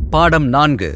பாடம் நான்கு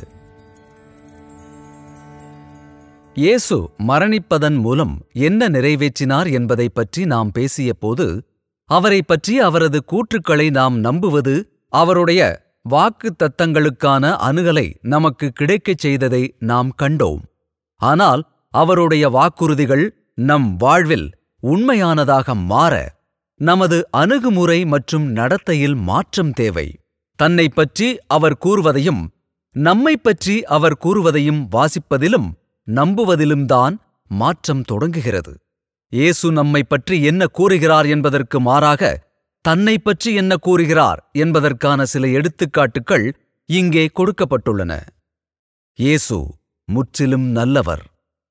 இயேசு மரணிப்பதன் மூலம் என்ன நிறைவேற்றினார் என்பதைப் பற்றி நாம் பேசியபோது அவரைப் பற்றி அவரது கூற்றுக்களை நாம் நம்புவது அவருடைய வாக்கு தத்தங்களுக்கான அணுகலை நமக்கு கிடைக்கச் செய்ததை நாம் கண்டோம் ஆனால் அவருடைய வாக்குறுதிகள் நம் வாழ்வில் உண்மையானதாக மாற நமது அணுகுமுறை மற்றும் நடத்தையில் மாற்றம் தேவை தன்னைப் பற்றி அவர் கூறுவதையும் நம்மைப் பற்றி அவர் கூறுவதையும் வாசிப்பதிலும் நம்புவதிலும்தான் மாற்றம் தொடங்குகிறது இயேசு நம்மைப் பற்றி என்ன கூறுகிறார் என்பதற்கு மாறாக தன்னைப் பற்றி என்ன கூறுகிறார் என்பதற்கான சில எடுத்துக்காட்டுகள் இங்கே கொடுக்கப்பட்டுள்ளன இயேசு முற்றிலும் நல்லவர்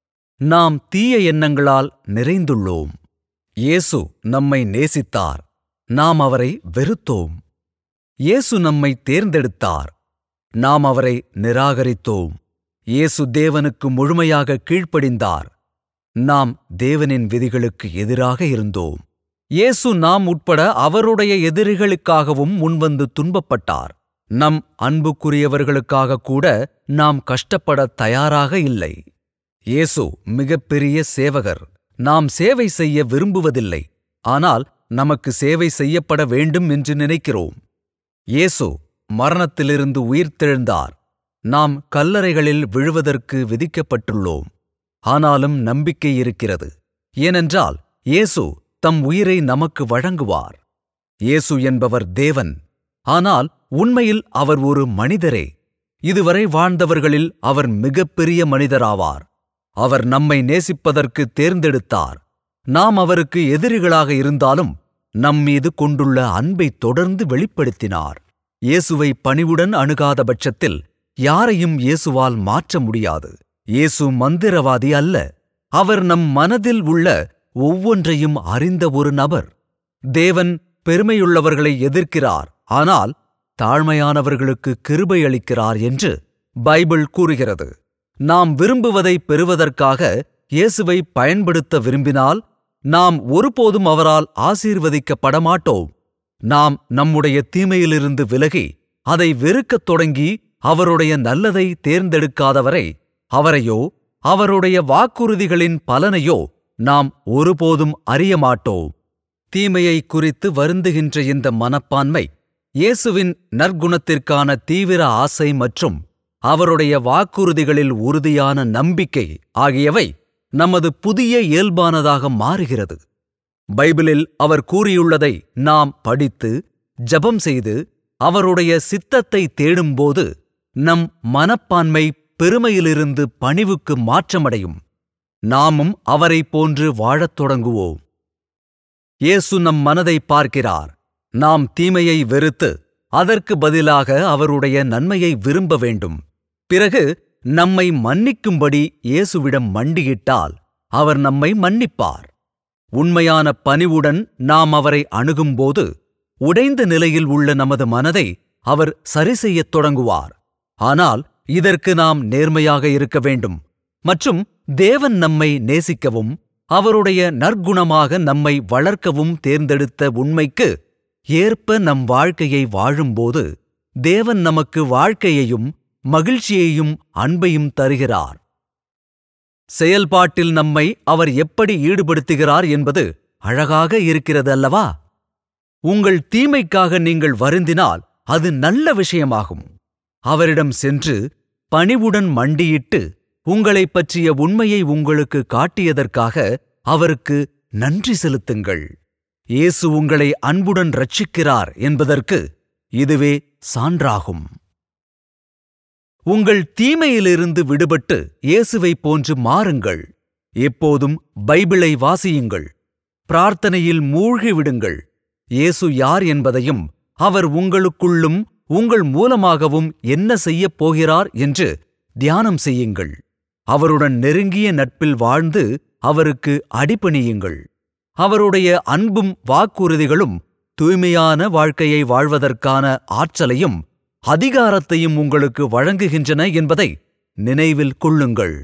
நாம் தீய எண்ணங்களால் நிறைந்துள்ளோம் இயேசு நம்மை நேசித்தார் நாம் அவரை வெறுத்தோம் இயேசு நம்மை தேர்ந்தெடுத்தார் நாம் அவரை நிராகரித்தோம் இயேசு தேவனுக்கு முழுமையாக கீழ்ப்படிந்தார் நாம் தேவனின் விதிகளுக்கு எதிராக இருந்தோம் இயேசு நாம் உட்பட அவருடைய எதிரிகளுக்காகவும் முன்வந்து துன்பப்பட்டார் நம் அன்புக்குரியவர்களுக்காக கூட நாம் கஷ்டப்படத் தயாராக இல்லை இயேசு மிகப்பெரிய சேவகர் நாம் சேவை செய்ய விரும்புவதில்லை ஆனால் நமக்கு சேவை செய்யப்பட வேண்டும் என்று நினைக்கிறோம் இயேசு மரணத்திலிருந்து உயிர்த்தெழுந்தார் நாம் கல்லறைகளில் விழுவதற்கு விதிக்கப்பட்டுள்ளோம் ஆனாலும் நம்பிக்கை இருக்கிறது ஏனென்றால் இயேசு தம் உயிரை நமக்கு வழங்குவார் இயேசு என்பவர் தேவன் ஆனால் உண்மையில் அவர் ஒரு மனிதரே இதுவரை வாழ்ந்தவர்களில் அவர் மிகப்பெரிய மனிதராவார் அவர் நம்மை நேசிப்பதற்கு தேர்ந்தெடுத்தார் நாம் அவருக்கு எதிரிகளாக இருந்தாலும் நம்மீது கொண்டுள்ள அன்பை தொடர்ந்து வெளிப்படுத்தினார் இயேசுவை பணிவுடன் அணுகாத பட்சத்தில் யாரையும் இயேசுவால் மாற்ற முடியாது இயேசு மந்திரவாதி அல்ல அவர் நம் மனதில் உள்ள ஒவ்வொன்றையும் அறிந்த ஒரு நபர் தேவன் பெருமையுள்ளவர்களை எதிர்க்கிறார் ஆனால் தாழ்மையானவர்களுக்கு கிருபை அளிக்கிறார் என்று பைபிள் கூறுகிறது நாம் விரும்புவதை பெறுவதற்காக இயேசுவை பயன்படுத்த விரும்பினால் நாம் ஒருபோதும் அவரால் ஆசீர்வதிக்கப்பட மாட்டோம் நாம் நம்முடைய தீமையிலிருந்து விலகி அதை வெறுக்கத் தொடங்கி அவருடைய நல்லதை தேர்ந்தெடுக்காதவரை அவரையோ அவருடைய வாக்குறுதிகளின் பலனையோ நாம் ஒருபோதும் அறிய மாட்டோம் தீமையை குறித்து வருந்துகின்ற இந்த மனப்பான்மை இயேசுவின் நற்குணத்திற்கான தீவிர ஆசை மற்றும் அவருடைய வாக்குறுதிகளில் உறுதியான நம்பிக்கை ஆகியவை நமது புதிய இயல்பானதாக மாறுகிறது பைபிளில் அவர் கூறியுள்ளதை நாம் படித்து ஜபம் செய்து அவருடைய சித்தத்தை தேடும்போது நம் மனப்பான்மை பெருமையிலிருந்து பணிவுக்கு மாற்றமடையும் நாமும் அவரைப் போன்று வாழத் தொடங்குவோம் இயேசு நம் மனதை பார்க்கிறார் நாம் தீமையை வெறுத்து அதற்கு பதிலாக அவருடைய நன்மையை விரும்ப வேண்டும் பிறகு நம்மை மன்னிக்கும்படி இயேசுவிடம் மண்டியிட்டால் அவர் நம்மை மன்னிப்பார் உண்மையான பணிவுடன் நாம் அவரை அணுகும்போது உடைந்த நிலையில் உள்ள நமது மனதை அவர் சரிசெய்யத் தொடங்குவார் ஆனால் இதற்கு நாம் நேர்மையாக இருக்க வேண்டும் மற்றும் தேவன் நம்மை நேசிக்கவும் அவருடைய நற்குணமாக நம்மை வளர்க்கவும் தேர்ந்தெடுத்த உண்மைக்கு ஏற்ப நம் வாழ்க்கையை வாழும்போது தேவன் நமக்கு வாழ்க்கையையும் மகிழ்ச்சியையும் அன்பையும் தருகிறார் செயல்பாட்டில் நம்மை அவர் எப்படி ஈடுபடுத்துகிறார் என்பது அழகாக இருக்கிறது அல்லவா உங்கள் தீமைக்காக நீங்கள் வருந்தினால் அது நல்ல விஷயமாகும் அவரிடம் சென்று பணிவுடன் மண்டியிட்டு உங்களைப் பற்றிய உண்மையை உங்களுக்கு காட்டியதற்காக அவருக்கு நன்றி செலுத்துங்கள் இயேசு உங்களை அன்புடன் ரட்சிக்கிறார் என்பதற்கு இதுவே சான்றாகும் உங்கள் தீமையிலிருந்து விடுபட்டு இயேசுவைப் போன்று மாறுங்கள் எப்போதும் பைபிளை வாசியுங்கள் பிரார்த்தனையில் மூழ்கி விடுங்கள் இயேசு யார் என்பதையும் அவர் உங்களுக்குள்ளும் உங்கள் மூலமாகவும் என்ன செய்யப் போகிறார் என்று தியானம் செய்யுங்கள் அவருடன் நெருங்கிய நட்பில் வாழ்ந்து அவருக்கு அடிபணியுங்கள் அவருடைய அன்பும் வாக்குறுதிகளும் தூய்மையான வாழ்க்கையை வாழ்வதற்கான ஆற்றலையும் அதிகாரத்தையும் உங்களுக்கு வழங்குகின்றன என்பதை நினைவில் கொள்ளுங்கள்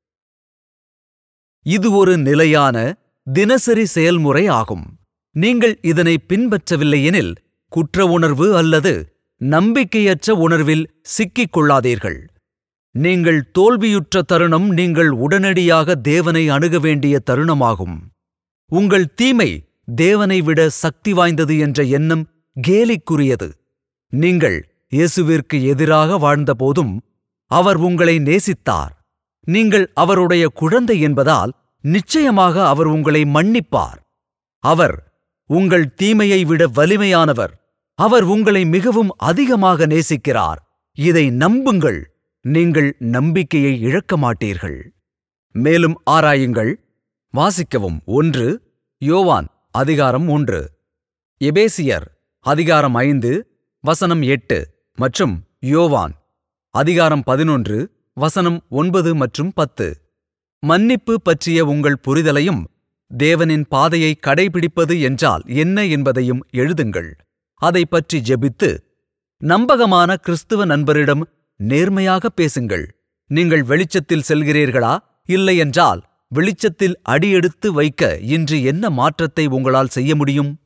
இது ஒரு நிலையான தினசரி செயல்முறை ஆகும் நீங்கள் இதனை பின்பற்றவில்லையெனில் குற்ற உணர்வு அல்லது நம்பிக்கையற்ற உணர்வில் சிக்கிக் கொள்ளாதீர்கள் நீங்கள் தோல்வியுற்ற தருணம் நீங்கள் உடனடியாக தேவனை அணுக வேண்டிய தருணமாகும் உங்கள் தீமை தேவனை விட சக்தி வாய்ந்தது என்ற எண்ணம் கேலிக்குரியது நீங்கள் இயேசுவிற்கு எதிராக வாழ்ந்தபோதும் அவர் உங்களை நேசித்தார் நீங்கள் அவருடைய குழந்தை என்பதால் நிச்சயமாக அவர் உங்களை மன்னிப்பார் அவர் உங்கள் தீமையை விட வலிமையானவர் அவர் உங்களை மிகவும் அதிகமாக நேசிக்கிறார் இதை நம்புங்கள் நீங்கள் நம்பிக்கையை இழக்க மாட்டீர்கள் மேலும் ஆராயுங்கள் வாசிக்கவும் ஒன்று யோவான் அதிகாரம் ஒன்று எபேசியர் அதிகாரம் ஐந்து வசனம் எட்டு மற்றும் யோவான் அதிகாரம் பதினொன்று வசனம் ஒன்பது மற்றும் பத்து மன்னிப்பு பற்றிய உங்கள் புரிதலையும் தேவனின் பாதையை கடைபிடிப்பது என்றால் என்ன என்பதையும் எழுதுங்கள் அதை பற்றி ஜெபித்து நம்பகமான கிறிஸ்துவ நண்பரிடம் நேர்மையாக பேசுங்கள் நீங்கள் வெளிச்சத்தில் செல்கிறீர்களா இல்லையென்றால் வெளிச்சத்தில் அடியெடுத்து வைக்க இன்று என்ன மாற்றத்தை உங்களால் செய்ய முடியும்